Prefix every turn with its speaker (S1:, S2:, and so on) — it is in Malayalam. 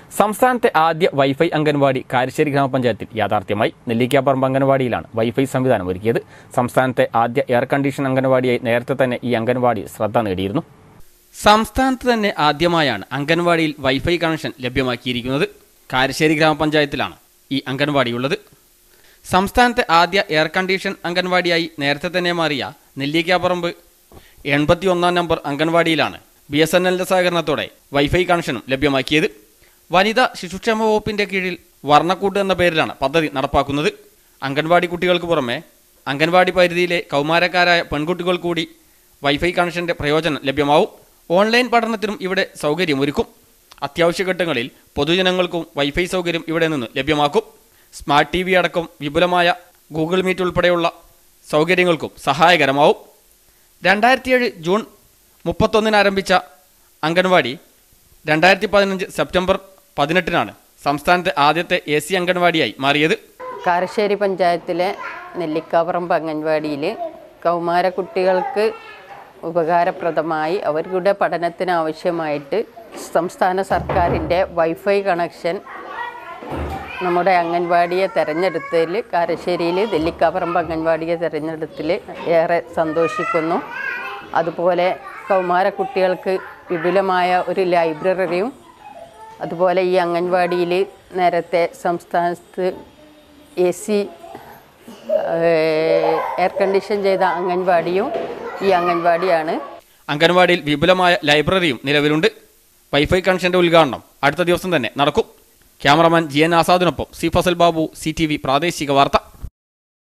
S1: സംസ്ഥാനത്തെ ആദ്യ വൈഫൈ അംഗൻവാടി കാരശ്ശേരി ഗ്രാമപഞ്ചായത്തിൽ യാഥാർത്ഥ്യമായി നെല്ലിക്കാപ്പറമ്പ് അംഗൻവാടിയിലാണ് വൈഫൈ സംവിധാനം ഒരുക്കിയത് സംസ്ഥാനത്തെ ആദ്യ എയർ കണ്ടീഷൻ അംഗൻവാടിയായി നേരത്തെ തന്നെ ഈ അംഗൻവാടി ശ്രദ്ധ നേടിയിരുന്നു സംസ്ഥാനത്ത് തന്നെ ആദ്യമായാണ് അംഗൻവാടിയിൽ വൈഫൈ കണക്ഷൻ ലഭ്യമാക്കിയിരിക്കുന്നത് കാരശ്ശേരി ഗ്രാമപഞ്ചായത്തിലാണ് ഈ അംഗൻവാടിയുള്ളത് സംസ്ഥാനത്തെ ആദ്യ എയർ കണ്ടീഷൻ അംഗൻവാടിയായി നേരത്തെ തന്നെ മാറിയ നെല്ലിക്കാപ്പറമ്പ് എൺപത്തി ഒന്നാം നമ്പർ അംഗൻവാടിയിലാണ് ബി എസ് എൻ എല്ലിന്റെ സഹകരണത്തോടെ വൈഫൈ കണക്ഷനും ലഭ്യമാക്കിയത് വനിതാ ശിശുക്ഷേമ വകുപ്പിന്റെ കീഴിൽ വർണ്ണക്കൂട്ട് എന്ന പേരിലാണ് പദ്ധതി നടപ്പാക്കുന്നത് അംഗൻവാടി കുട്ടികൾക്ക് പുറമെ അംഗൻവാടി പരിധിയിലെ കൗമാരക്കാരായ പെൺകുട്ടികൾ കൂടി വൈഫൈ കണക്ഷന്റെ പ്രയോജനം ലഭ്യമാവും ഓൺലൈൻ പഠനത്തിനും ഇവിടെ സൗകര്യമൊരുക്കും അത്യാവശ്യ ഘട്ടങ്ങളിൽ പൊതുജനങ്ങൾക്കും വൈഫൈ സൗകര്യം ഇവിടെ നിന്ന് ലഭ്യമാക്കും സ്മാർട്ട് ടി വി അടക്കം വിപുലമായ ഗൂഗിൾ മീറ്റ് ഉൾപ്പെടെയുള്ള സൗകര്യങ്ങൾക്കും സഹായകരമാവും രണ്ടായിരത്തിയേഴ് ജൂൺ മുപ്പത്തൊന്നിന് ആരംഭിച്ച അംഗൻവാടി രണ്ടായിരത്തി പതിനഞ്ച് സെപ്റ്റംബർ പതിനെട്ടിനാണ് സംസ്ഥാനത്തെ ആദ്യത്തെ എ സി അംഗൻവാടിയായി മാറിയത്
S2: കാരശ്ശേരി പഞ്ചായത്തിലെ നെല്ലിക്കാപ്പറമ്പ് അംഗൻവാടിയിൽ കൗമാര കുട്ടികൾക്ക് ഉപകാരപ്രദമായി അവരുടെ പഠനത്തിന് ആവശ്യമായിട്ട് സംസ്ഥാന സർക്കാരിൻ്റെ വൈഫൈ കണക്ഷൻ നമ്മുടെ അംഗൻവാടിയെ തിരഞ്ഞെടുത്തതിൽ കാരശ്ശേരിയിൽ നെല്ലിക്കാപ്പറമ്പ് അംഗൻവാടിയെ തിരഞ്ഞെടുത്തതിൽ ഏറെ സന്തോഷിക്കുന്നു അതുപോലെ കൗമാര കുട്ടികൾക്ക് വിപുലമായ ഒരു ലൈബ്രറിയും അതുപോലെ ഈ അംഗൻവാടിയിൽ നേരത്തെ സംസ്ഥാനത്ത് എ സി എയർ കണ്ടീഷൻ ചെയ്ത അംഗൻവാടിയും ഈ അംഗൻവാടിയാണ്
S1: അംഗൻവാടിയിൽ വിപുലമായ ലൈബ്രറിയും നിലവിലുണ്ട് വൈഫൈ കണക്ഷന്റെ ഉദ്ഘാടനം അടുത്ത ദിവസം തന്നെ നടക്കും ക്യാമറമാൻ ജി എൻ ആസാദിനൊപ്പം C Fazal Babu C T V പ്രാദേശിക വാർത്ത